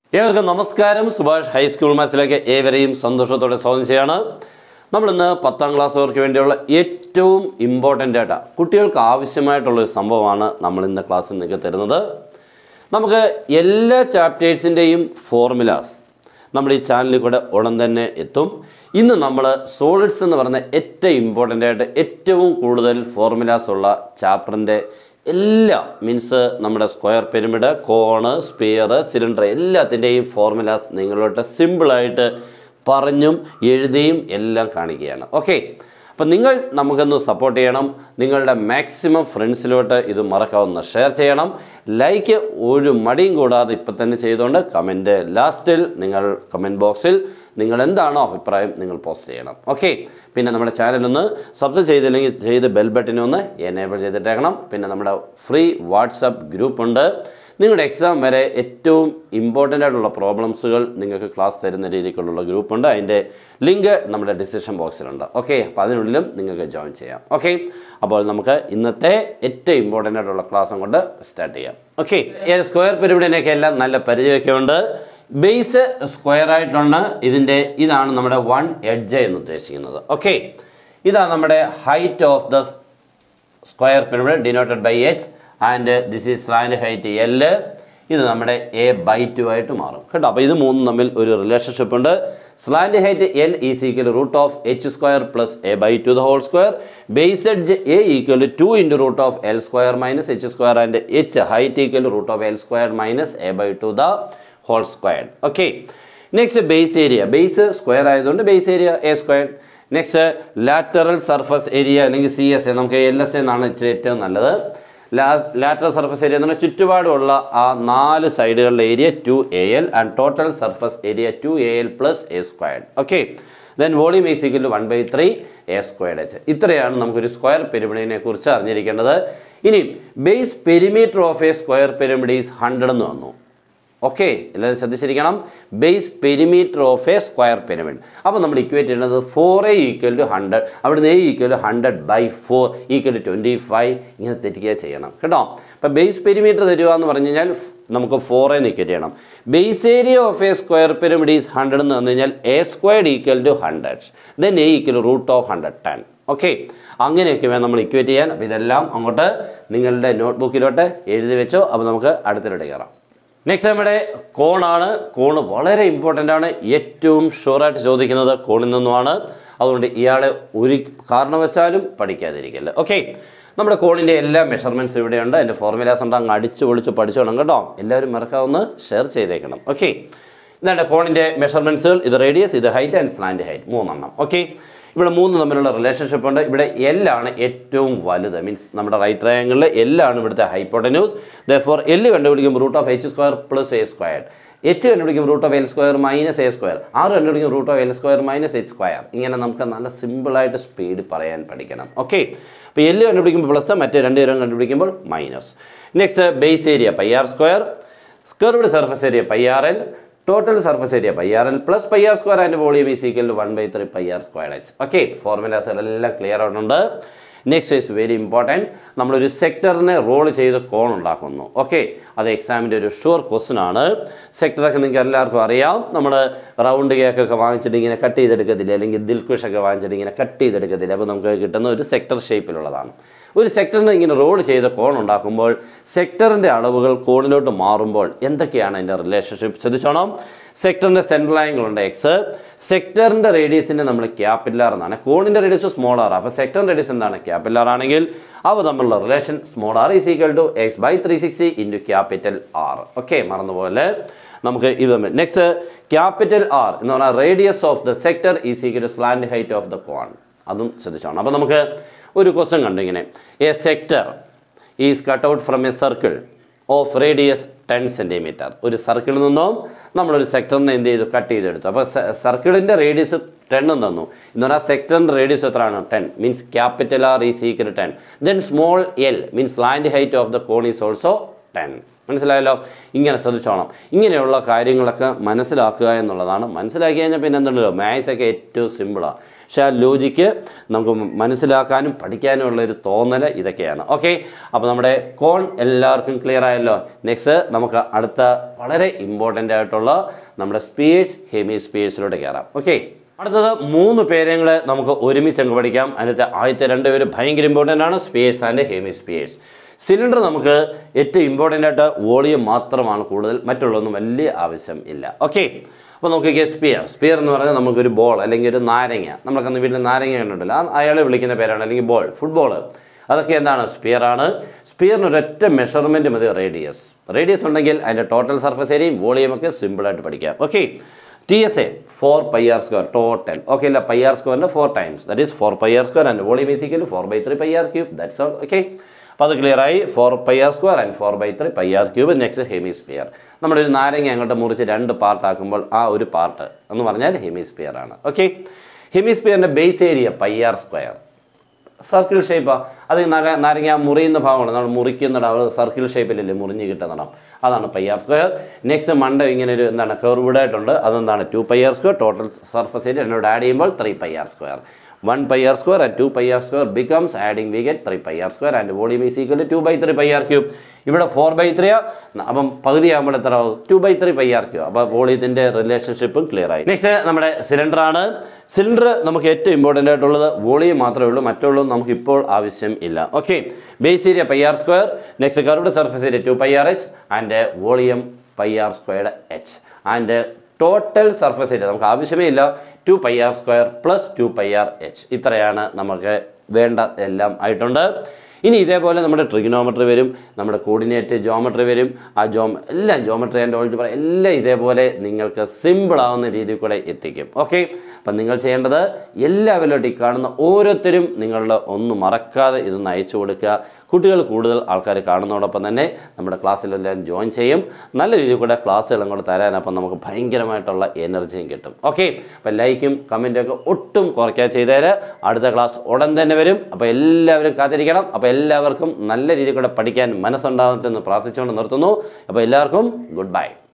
ഏവർക്കും നമസ്കാരം സുഭാഷ് ഹൈസ്കൂൾ മാത്സിലേക്ക് ഏവരെയും സന്തോഷത്തോടെ സ്വാഗതം ചെയ്യാണ് നമ്മളിന്ന് പത്താം ക്ലാസ്സുകാർക്ക് വേണ്ടിയുള്ള ഏറ്റവും ഇമ്പോർട്ടൻ്റ് ആയിട്ട് കുട്ടികൾക്ക് ആവശ്യമായിട്ടുള്ളൊരു സംഭവമാണ് നമ്മൾ ഇന്ന് ക്ലാസ്സിൽ നിങ്ങൾക്ക് തരുന്നത് നമുക്ക് എല്ലാ ചാപ്റ്റേഴ്സിൻ്റെയും ഫോർമുലാസ് നമ്മൾ ഈ ചാനലിൽ കൂടെ ഉടൻ തന്നെ എത്തും ഇന്ന് നമ്മൾ സോളിഡ്സ് എന്ന് പറയുന്ന ഏറ്റവും ഇമ്പോർട്ടൻ്റ് ആയിട്ട് ഏറ്റവും കൂടുതൽ ഫോർമുലാസ് ഉള്ള ചാപ്റ്ററിൻ്റെ എല്ലാ മീൻസ് നമ്മുടെ square pyramid cone sphere cylinder എല്ലാത്തിൻ്റെയും ഫോർമുലാസ് നിങ്ങളോട്ട് സിമ്പിളായിട്ട് പറഞ്ഞും എഴുതിയും എല്ലാം കാണിക്കുകയാണ് ഓക്കെ അപ്പം നിങ്ങൾ നമുക്കൊന്ന് സപ്പോർട്ട് ചെയ്യണം നിങ്ങളുടെ മാക്സിമം ഫ്രണ്ട്സിലോട്ട് ഇത് മറക്കാവുന്ന ഷെയർ ചെയ്യണം ലൈക്ക് ഒരു മടിയും കൂടാതെ ഇപ്പം തന്നെ ചെയ്തുകൊണ്ട് കമൻറ്റ് ലാസ്റ്റിൽ നിങ്ങൾ കമൻറ്റ് ബോക്സിൽ നിങ്ങൾ എന്താണോ അഭിപ്രായം നിങ്ങൾ പോസ്റ്റ് ചെയ്യണം ഓക്കെ പിന്നെ നമ്മുടെ ചാനൽ ഒന്ന് സബ്സ്ക്രൈബ് ചെയ്തില്ലെങ്കിൽ ചെയ്ത് ബെൽ ബട്ടനെ ഒന്ന് എനേബിൾ ചെയ്തിട്ടേക്കണം പിന്നെ നമ്മുടെ ഫ്രീ വാട്സപ്പ് ഗ്രൂപ്പ് ഉണ്ട് നിങ്ങളുടെ എക്സാം വരെ ഏറ്റവും ഇമ്പോർട്ടൻ്റ് ആയിട്ടുള്ള പ്രോബ്ലംസുകൾ നിങ്ങൾക്ക് ക്ലാസ് തരുന്ന രീതിക്കുള്ള ഗ്രൂപ്പുണ്ട് അതിൻ്റെ ലിങ്ക് നമ്മുടെ ഡിസിഷൻ ബോക്സിലുണ്ട് ഓക്കെ അപ്പോൾ അതിനുള്ളിലും നിങ്ങൾക്ക് ജോയിൻ ചെയ്യാം ഓക്കെ അപ്പോൾ നമുക്ക് ഇന്നത്തെ ഏറ്റവും ഇമ്പോർട്ടൻ്റ് ആയിട്ടുള്ള ക്ലാസ് അങ്ങോട്ട് സ്റ്റാർട്ട് ചെയ്യാം ഓക്കെ സ്ക്വയർ പിരമിഡിനെയൊക്കെ എല്ലാം നല്ല പരിചയമൊക്കെ ഉണ്ട് ബേസ് സ്ക്വയർ ആയിട്ടുണ്ട് ഇതിൻ്റെ ഇതാണ് നമ്മുടെ വൺ എഡ്ജ് എന്ന് ഉദ്ദേശിക്കുന്നത് ഓക്കെ ഇതാണ് നമ്മുടെ height of the square pyramid denoted by H and this is slant height L ഇത് നമ്മുടെ എ ബൈ ടു ആയിട്ട് മാറും കേട്ടോ അപ്പോൾ ഇത് മൂന്നും തമ്മിൽ ഒരു റിലേഷൻഷിപ്പ് ഉണ്ട് slant height L is equal root of H square plus A by two the whole square base edge A equal to into root of L square minus H square and H height equal root of L square minus A by two the whole square okay next base area base square ആയതുകൊണ്ട് base area A square next lateral surface area അല്ലെങ്കിൽ C S A നമുക്ക് L S എന്നാണ് ഇച്ചിരി ഏറ്റവും നല്ലത് lateral surface area എന്ന് പറഞ്ഞാൽ ചുറ്റുപാടുമുള്ള ആ നാല് സൈഡുകളുടെ area two A L and total surface area two A L plus A squared okay then volume is equal one by three A squared H ഇത്രയാണ് നമുക്കൊരു സ്ക്വയർ പിരമിഡിനെ കുറിച്ച് അറിഞ്ഞിരിക്കേണ്ടത് ഇനി base perimeter of a square pyramid is hundred എന്ന് വന്നു okay എല്ലാവരും ശ്രദ്ധിച്ചിരിക്കണം base perimeter of a square pyramid അപ്പോൾ നമ്മൾ ഇക്വേറ്റ് ചെയ്യുന്നത് four A equal to hundred അവിടുന്ന് A equal to hundred by four equal to twenty five ഇങ്ങനെ തെറ്റിക്കുക ചെയ്യണം കേട്ടോ അപ്പോൾ ബേസ് പെരിമീറ്റർ തരിക എന്ന് പറഞ്ഞു കഴിഞ്ഞാൽ നമുക്ക് ഫോർ എന്ന് ഇക്വേറ്റ് ചെയ്യണം base area of a square pyramid is hundred എന്ന് പറഞ്ഞു കഴിഞ്ഞാൽ A squared equal to hundred then A equal root of hundred ten okay അങ്ങനെയൊക്കെ വേണം നമ്മൾ ഇക്വേറ്റ് ചെയ്യാൻ അപ്പോൾ ഇതെല്ലാം അങ്ങോട്ട് നിങ്ങളുടെ നോട്ട്ബുക്കിലോട്ട് എഴുതി വെച്ചോ അപ്പോൾ നമുക്ക് അടുത്തിലോട്ട് കയറാം നെക്സ്റ്റ് നമ്മുടെ കോണാണ് കോണ് വളരെ ഇമ്പോർട്ടൻ്റ് ആണ് ഏറ്റവും ഷുവറായിട്ട് ചോദിക്കുന്നത് കോണിൽ നിന്നുമാണ് അതുകൊണ്ട് ഇയാളെ ഒരു കാരണവശാലും പഠിക്കാതിരിക്കല്ല ഓക്കെ നമ്മുടെ കോണിൻ്റെ എല്ലാ മെഷർമെൻറ്റ്സ് ഇവിടെയുണ്ട് അതിൻ്റെ ഫോർമുലാസ് ഉണ്ട് അങ്ങ് അടിച്ച് പൊളിച്ച് പഠിച്ചോണം കേട്ടോ എല്ലാവരും മറക്കാവുന്ന ഷെയർ ചെയ്തേക്കണം ഓക്കെ ഇതാണ് കോണിൻ്റെ മെഷർമെൻറ്റ്സുകൾ ഇത് റേഡിയസ് ഇത് ഹൈറ്റ് ആൻഡ് സ്ലാൻഡ് ഹൈറ്റ് മൂന്നെണ്ണം ഓക്കെ ഇവിടെ മൂന്ന് തമ്മിലുള്ള റിലേഷൻഷിപ്പ് ഉണ്ട് ഇവിടെ എല്ലാണ് ഏറ്റവും വലുത് മീൻസ് നമ്മുടെ റൈറ്റ് ട്രയാങ്കിളിൽ എല്ലാണ് ഇവിടുത്തെ ഹൈപ്പോട്ടന്യൂസ് ദ ഫോർ എല്ല് കണ്ടുപിടിക്കുമ്പോൾ root of H square plus A square H കണ്ടുപിടിക്കും root of L square minus A square R കണ്ടുപിടിക്കും root of L square minus H square ഇങ്ങനെ നമുക്ക് നല്ല സിമ്പിളായിട്ട് സ്പീഡ് പറയാൻ പഠിക്കണം ഓക്കെ അപ്പോൾ എല്ല് കണ്ടുപിടിക്കുമ്പോൾ പ്ലസ് മറ്റേ രണ്ട് പേരും കണ്ടുപിടിക്കുമ്പോൾ minus next base area pi R square curved surface area pi R L total surface area pi R L plus pi R square and volume is equal one by three pi R square H okay ഫോർമുലാസുകളെല്ലാം clear ആയിട്ടുണ്ട് next is very important നമ്മളൊരു സെക്ടറിനെ role ചെയ്ത് കോൺ ഉണ്ടാക്കുന്നു okay അത് എക്സാമിൻ്റെ ഒരു sure question ആണ് സെക്ടറൊക്കെ നിങ്ങൾക്ക് എല്ലാവർക്കും അറിയാം നമ്മൾ റൗണ്ട് കേക്കൊക്കെ വാങ്ങിച്ചിട്ട് ഇങ്ങനെ കട്ട് ചെയ്തെടുക്കത്തില്ല അല്ലെങ്കിൽ ദിൽക്കുഷൊക്കെ വാങ്ങിച്ചിട്ട് ഇങ്ങനെ കട്ട് ചെയ്തെടുക്കത്തില്ല അപ്പോൾ നമുക്ക് കിട്ടുന്ന ഒരു സെക്ടർ ഷേപ്പിലുള്ളതാണ് ഒരു സെക്ടറിനെ ഇങ്ങനെ റോൾ ചെയ്ത കോൺ ഉണ്ടാക്കുമ്പോൾ സെക്ടറിൻ്റെ അളവുകൾ കോണിലോട്ട് മാറുമ്പോൾ എന്തൊക്കെയാണ് അതിൻ്റെ റിലേഷൻഷിപ്പ് ശ്രദ്ധിച്ചോണം സെക്ടറിൻ്റെ സെൻട്രൽ ആംഗിൾ ഉണ്ട് എക്സ് സെക്ടറിൻ്റെ റേഡിയസിൻ്റെ നമ്മൾ ക്യാപിറ്റലാർ എന്നാണ് കോണിൻ്റെ റേഡിയസ് സ്മോൾ ആർ അപ്പോൾ സെക്ടറിൻ്റെ റേഡിയസ് എന്താണ് ക്യാപിറ്റലാർ ആണെങ്കിൽ അവ തമ്മിലുള്ള relation small R is equal to X by three sixty into capital R okay മറന്നുപോലെ നമുക്ക് ഇത് തമ്മിൽ നെക്സ്റ്റ് ക്യാപിറ്റൽ ആർ എന്ന് പറഞ്ഞാൽ radius of the sector is equal to slant height of the cone അതും ശ്രദ്ധിച്ചോണം അപ്പോൾ നമുക്ക് ഒരു ക്വസ്റ്റ്യൻ കണ്ടു ഇങ്ങനെ a sector is cut out from a circle of radius ten centimetre ഒരു സർക്കിളിൽ നിന്നും നമ്മളൊരു സെക്ടറിനെ എന്ത് ചെയ്തു കട്ട് ചെയ്തെടുത്തു അപ്പോൾ സർക്കിളിൻ്റെ റേഡിയസ് ടെൻ എന്ന് തന്നു എന്ന് പറഞ്ഞാൽ സെക്ടറിൻ്റെ റേഡിയസ് എത്രയാണ് ten means capital R is equal ten then small L means slant height of the cone is also ten മനസ്സിലായല്ലോ ഇങ്ങനെ ശ്രദ്ധിച്ചോണം ഇങ്ങനെയുള്ള കാര്യങ്ങളൊക്കെ മനസ്സിലാക്കുക എന്നുള്ളതാണ് മനസ്സിലാക്കി കഴിഞ്ഞാൽ പിന്നെ എന്തുണ്ടല്ലോ മാത്സ് ഒക്കെ ഏറ്റവും സിമ്പിളാണ് പക്ഷേ ആ ലോജിക്ക് നമുക്ക് മനസ്സിലാക്കാനും പഠിക്കാനും ഉള്ള ഒരു തോന്നൽ ഇതൊക്കെയാണ് ഓക്കെ അപ്പോൾ നമ്മുടെ കോൺ എല്ലാവർക്കും ക്ലിയർ ആയല്ലോ നെക്സ്റ്റ് നമുക്ക് അടുത്ത വളരെ ഇമ്പോർട്ടൻ്റ് ആയിട്ടുള്ള നമ്മുടെ സ്പീഡ്സ് ഹെമി സ്പീഡ്സിലോട്ട് കയറാം ഓക്കെ അടുത്തത് മൂന്ന് പേരുകൾ നമുക്ക് ഒരുമിച്ച് അങ്ങ് പഠിക്കാം അതിനകത്ത് ആദ്യത്തെ രണ്ട് പേര് ഭയങ്കര ഇമ്പോർട്ടൻ്റ് ആണ് sphere and hemisphere cylinder നമുക്ക് ഏറ്റവും ഇമ്പോർട്ടൻ്റ് ആയിട്ട് വോളിയം മാത്രമാണ് കൂടുതൽ മറ്റുള്ളതൊന്നും വലിയ ആവശ്യം ഇല്ല ഓക്കെ അപ്പോൾ നോക്കിക്കേ സ്പിയർ സ്പിയർ എന്ന് പറഞ്ഞാൽ നമുക്കൊരു ബോൾ അല്ലെങ്കിൽ ഒരു നാരങ്ങ നമ്മളൊക്കെ വീട്ടിൽ നാരങ്ങ കണ്ടിട്ടില്ല ആ അയാളെ വിളിക്കുന്ന പേരാണ് അല്ലെങ്കിൽ ബോൾ ഫുട്ബോൾ അതൊക്കെ എന്താണ് സ്പിയർ ആണ് സ്പിയറിന് ഒരൊറ്റ മെഷർമെൻറ്റ് മതി റേഡിയസ് റേഡിയസ് ഉണ്ടെങ്കിൽ അതിൻ്റെ ടോട്ടൽ സർഫസ് ഏരിയയും വോളിയം ഒക്കെ സിമ്പിളായിട്ട് പഠിക്കാം okay T S A four pi R square total okay അല്ല പൈ ആർ സ്ക്വയറിൻ്റെ four times that is four pi R square and volume is equal four by three pi R cube that's all okay അപ്പോൾ അത് clear ആയി four pi R square and four by three pi R cube next hemisphere നമ്മുടെ ഒരു നാരങ്ങ അങ്ങോട്ട് മുറിച്ച് രണ്ട് പാർട്ടാക്കുമ്പോൾ ആ ഒരു പാർട്ട് എന്ന് പറഞ്ഞാൽ ഹെമിസ്ഫിയർ ആണ് ഓക്കെ ഹെമിസ്ഫിയറിൻ്റെ base area pi R square circle ഷേപ്പാണ് അത് നാര നാരങ്ങ മുറിയുന്ന ഭാഗമാണ് നമ്മൾ മുറിക്കുന്നിടം അവർ സർക്കിൾ ഷേപ്പിലല്ലേ മുറിഞ്ഞ് കിട്ടുന്നിടം അതാണ് പൈ ആർ സ്ക്വയർ നെക്സ്റ്റ് മണ്ട ഇങ്ങനെ ഒരു എന്താണ് കർവ്ഡ് ആയിട്ടുണ്ട് അതെന്താണ് two pi R square total surface area എന്നോട് ആഡ് ചെയ്യുമ്പോൾ three pi R square one pi R square and two pi R square becomes adding we get three pi R square and volume is equal to by three pi R cube ഇവിടെ four by three അപ്പം പകുതി ആകുമ്പോൾ എത്ര ആവും two by three pi R cube അപ്പോൾ വോളിയത്തിൻ്റെ റിലേഷൻഷിപ്പും clear ആയി നെക്സ്റ്റ് നമ്മുടെ സിലിണ്ടർ ആണ് സിലിണ്ടർ നമുക്ക് ഏറ്റവും ഇമ്പോർട്ടൻ്റ് ആയിട്ടുള്ളത് വോളിയം മാത്രമേ ഉള്ളൂ മറ്റുള്ളത് നമുക്ക് ഇപ്പോൾ ആവശ്യം ഇല്ല okay base area pi R square next curved surface area two pi R H and volume pi R squared H and total surface area നമുക്ക് ആവശ്യമേ ഇല്ല two pi R square plus two pi R H ഇത്രയാണ് നമുക്ക് വേണ്ട എല്ലാം ആയിട്ടുണ്ട് ഇനി ഇതേപോലെ നമ്മുടെ ട്രിഗനോമെട്രി വരും നമ്മുടെ കോർഡിനേറ്റ് ജോമെട്രി വരും ആ ജോ എല്ലാം ജോമെട്രി ആൻഡ് ഓൾജിബ്ര എല്ലാം ഇതേപോലെ നിങ്ങൾക്ക് സിമ്പിൾ ആവുന്ന രീതിയിൽ കൂടെ എത്തിക്കും ഓക്കെ അപ്പം നിങ്ങൾ ചെയ്യേണ്ടത് എല്ലാവരിലോട്ട് ഈ കാണുന്ന ഓരോരുത്തരും നിങ്ങളുടെ ഒന്നും മറക്കാതെ ഇതൊന്ന് അയച്ചു കൊടുക്കുക കുട്ടികൾ കൂടുതൽ ആൾക്കാർ കാണുന്നതോടൊപ്പം തന്നെ നമ്മുടെ ക്ലാസ്സിലെല്ലാം ജോയിൻ ചെയ്യും നല്ല രീതിയിൽ കൂടെ ക്ലാസ്സുകളും കൂടെ തരാൻ അപ്പം നമുക്ക് ഭയങ്കരമായിട്ടുള്ള എനർജിയും കിട്ടും ഓക്കെ അപ്പം ലൈക്കും കമൻറ്റും ഒക്കെ ഒട്ടും കുറയ്ക്കാതെ ചെയ്തേര് അടുത്ത ക്ലാസ് ഉടൻ തന്നെ വരും അപ്പോൾ എല്ലാവരും കാത്തിരിക്കണം അപ്പോൾ എല്ലാവർക്കും നല്ല രീതിയിൽ കൂടെ പഠിക്കാൻ മനസ്സുണ്ടാകട്ടെ എന്ന് പ്രാർത്ഥിച്ചുകൊണ്ട് നിർത്തുന്നു അപ്പോൾ എല്ലാവർക്കും ഗുഡ് ബൈ